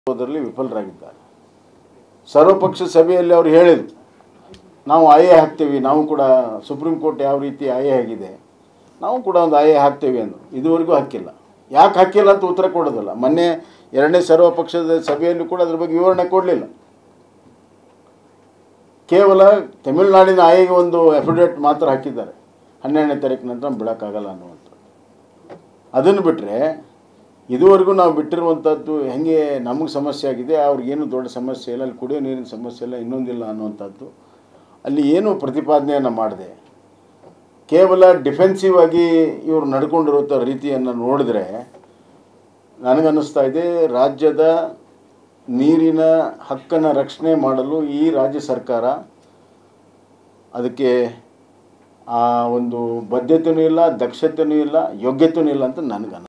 ಅದರಲ್ಲಿ ವಿಫಲರಾಗಿದ್ದಾರೆ ಸರ್ವಪಕ್ಷ ಸಭೆಯಲ್ಲಿ ಅವರು ಹೇಳಿದರು ನಾವು ಆಯ ಹಾಕ್ತೇವೆ ನಾವು ಕೂಡ ಸುಪ್ರೀಂ ಕೋರ್ಟ್ ಯಾವ ರೀತಿ ಆಯ ಆಗಿದೆ ನಾವು ಕೂಡ ಒಂದು ಆಯ ಹಾಕ್ತೇವೆ ಅಂದರು ಇದುವರೆಗೂ ಹಾಕಿಲ್ಲ ಯಾಕೆ ಹಾಕಿಲ್ಲ ಅಂತ ಉತ್ತರ ಕೊಡೋದಿಲ್ಲ ಮೊನ್ನೆ ಎರಡನೇ ಸರ್ವಪಕ್ಷದ ಸಭೆಯಲ್ಲೂ ಕೂಡ ಅದ್ರ ಬಗ್ಗೆ ವಿವರಣೆ ಕೊಡಲಿಲ್ಲ ಕೇವಲ ತಮಿಳುನಾಡಿನ ಆಯೆಗೆ ಒಂದು ಅಫಿಡೇಟ್ ಮಾತ್ರ ಹಾಕಿದ್ದಾರೆ ಹನ್ನೆರಡನೇ ತಾರೀಕು ನಂತರ ಬಿಡೋಕ್ಕಾಗಲ್ಲ ಅನ್ನುವಂಥ ಅದನ್ನು ಬಿಟ್ಟರೆ ಇದುವರೆಗೂ ನಾವು ಬಿಟ್ಟಿರುವಂಥದ್ದು ಹೆಂಗೆ ನಮಗೆ ಸಮಸ್ಯೆ ಆಗಿದೆ ಅವ್ರಿಗೇನು ದೊಡ್ಡ ಸಮಸ್ಯೆ ಇಲ್ಲ ಅಲ್ಲಿ ಕುಡಿಯೋ ನೀರಿನ ಸಮಸ್ಯೆ ಇಲ್ಲ ಇನ್ನೊಂದಿಲ್ಲ ಅನ್ನುವಂಥದ್ದು ಅಲ್ಲಿ ಏನು ಪ್ರತಿಪಾದನೆಯನ್ನು ಮಾಡಿದೆ ಕೇವಲ ಡಿಫೆನ್ಸಿವ್ ಆಗಿ ಇವರು ನಡ್ಕೊಂಡಿರುವಂಥ ರೀತಿಯನ್ನು ನೋಡಿದ್ರೆ ನನಗನ್ನಿಸ್ತಾ ಇದೆ ರಾಜ್ಯದ ನೀರಿನ ಹಕ್ಕನ್ನು ರಕ್ಷಣೆ ಮಾಡಲು ಈ ರಾಜ್ಯ ಸರ್ಕಾರ ಅದಕ್ಕೆ ಆ ಒಂದು ಬದ್ಧತೆಯೂ ಇಲ್ಲ ದಕ್ಷತೆಯೂ ಇಲ್ಲ ಯೋಗ್ಯತೆಯೂ ಇಲ್ಲ ಅಂತ ನನಗನ್ನ